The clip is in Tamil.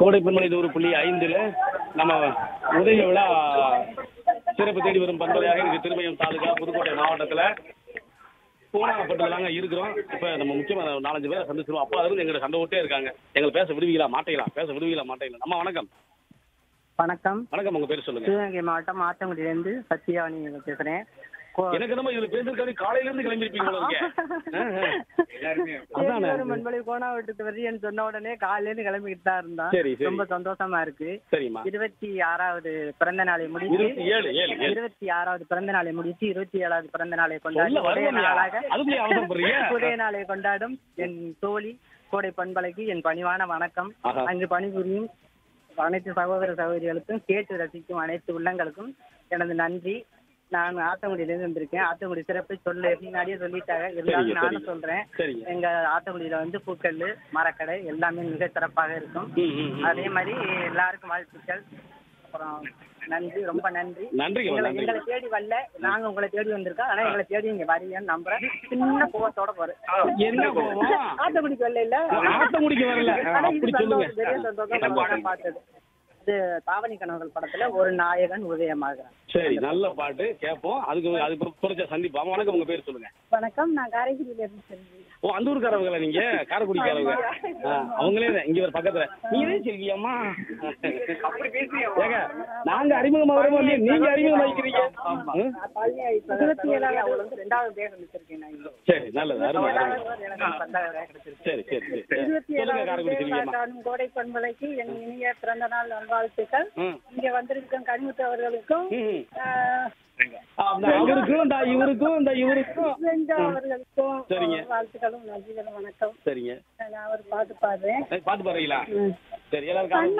கோடை பெண்மணி நூறு புள்ளி ஐந்துல நம்ம உதய விழா சிறப்பு தேடி வரும் பண்பலையாக இருக்கு திருமயம் தாலுகா புதுக்கோட்டை மாவட்டத்துல பூனாகப்பட்டதுல தாங்க இருக்கிறோம் இப்ப நம்ம முக்கியமான ஒரு நாலஞ்சு பேரை சந்திச்சிருவோம் அப்பா இருந்து எங்கிட்ட சண்டை விட்டே இருக்காங்க எங்களை பேச விடுவீங்களா மாட்டீங்களா பேச விடுவீங்களா மாட்டீங்களா அம்மா வணக்கம் வணக்கம் வணக்கம் உங்க பேர் சொல்லுங்க சிவகங்கை மாவட்டம் ஆத்தங்குடியிலேருந்து சத்யாவணி பேசுகிறேன் கோ- எனக்கு நம்ம இதுல பேசுறதுக்காக காலையில இருந்து கிளம்பிருப்பீங்க போல இருக்கே. ஆஹ், ஆஹ். அதானே தேடி வரும் மண்பலை கோணா விட்டு வரியன்னு சொன்ன உடனே காலையிலேருந்து கிளம்பிக்கிட்டு தான் இருந்தான் சரி, சரி. ரொம்ப சந்தோஷமா இருக்கு சரிம்மா இருபத்தி ஆறாவது பிறந்த நாளை முடித்து இருபத்தி ஏழு ஏழு ஏழு இருபத்தி ஆறாவது பிறந்த நாளை முடித்து இருபத்தி ஏழாவது பிறந்த நாளை கொண்டாடி சொல்ல ஒரே வருவோம் நாளாக அதுக்குள்ளே அவசரப்படுறீங்க ஒரே நாளை கொண்டாடும் என் தோழி கோடை பண்பலைக்கு என் பணிவான வணக்கம் ஆஹா. அங்கு பணிபுரியும் அனைத்து சகோதர சகோதரிகளுக்கும் கேட்டு ரசிக்கும் அனைத்து உள்ளங்களுக்கும் எனது நன்றி நான் ஆத்தங்குடியிலேருந்து வந்திருக்கேன் ஆத்தங்குடி சிறப்பை சொல்ல முன்னாடியே சொல்லிட்டாங்க இருந்தாலும் சரிங்க, நானும் சரிங்க. சொல்றேன் சரிங்க எங்க ஆத்தங்குடியில வந்து பூக்கல் மரக்கடை எல்லாமே மிக சிறப்பாக இருக்கும் ம், ம், ம். அதே மாதிரி எல்லாருக்கும் வாழ்த்துக்கள் அப்புறம் நன்றி ரொம்ப நன்றி நன்றிங்கம்மா எங்களை நன்றி எங்களை தேடி வரல நாங்க உங்களை தேடி வந்திருக்கோம் ஆனா எங்களை தேடி இங்க வரீங்கன்னு நம்புறேன் சின்ன கோவத்தோட போறேன் என்ன கோவம் ஆத்தக்குடிக்கு வரல இல்ல ஆத்தங்குடிக்கு வரல ஆனா இது அப்படி சொல்லுங்க சந்தோஷம், பெரிய சந்தோஷம் நான் பார்த்தது இது தாவணி கனவுகள் படத்துல ஒரு நாயகன் உதயமாகிறான் சரி நல்ல பாட்டு கேட்போம் அதுக்கு அதுக்கு புரிச்ச சந்திப்போம் ஆமா, வணக்கம் உங்க பேர் சொல்லுங்க வணக்கம் நான் காரைக்குடியில இருந்து செல்வி ஓ அந்த ஊருக்காரவங்களா நீங்க காரைக்குடிக்காரவங்க ஆ, அவங்களே தான் இங்க ஒரு பக்கத்துல நீரே செல்வியம்மா அப்படி பேசுறீங்க ஏங்க நாங்க அறிமுகமா வரவும் இல்லையே நீங்க அறிமுகம் வைக்கிறீங்க ம்? இருபத்தி ஏழாவது அவள் வந்து ரெண்டாவது தேகம் வச்சிருக்கேன் நான் இங்க. சரி நல்லது அருமை அருமை ஏழாவது எனக்கு பத்தாவது கிடைச்சிருக்கு சரி சரி சரி சரி. இருபத்தி சொல்லுங்க ஏழாவது காரைக்குடி செல்வியம்மா காணும் கோடை பண்பலைக்கு என் இனிய பிறந்த நாள் நல்வாழ்த்துக்கள் ம் இங்க வந்திருக்கும் கனிமுத்து அவர்களுக்கும் ம் ஆஹ், அந்த அவருக்கும் இந்த இவருக்கும் இந்த இவருக்கும் வெங்கா அவர்களுக்கும் சரிங்க. வாழ்த்துக்களும் நன்றிகளும் வணக்கம் சரிங்க நான் அவர் பாட்டு பாடுறேன் ஏய், பாட்டு பாடுறீங்களா ம். சரி எல்லாருக்கும்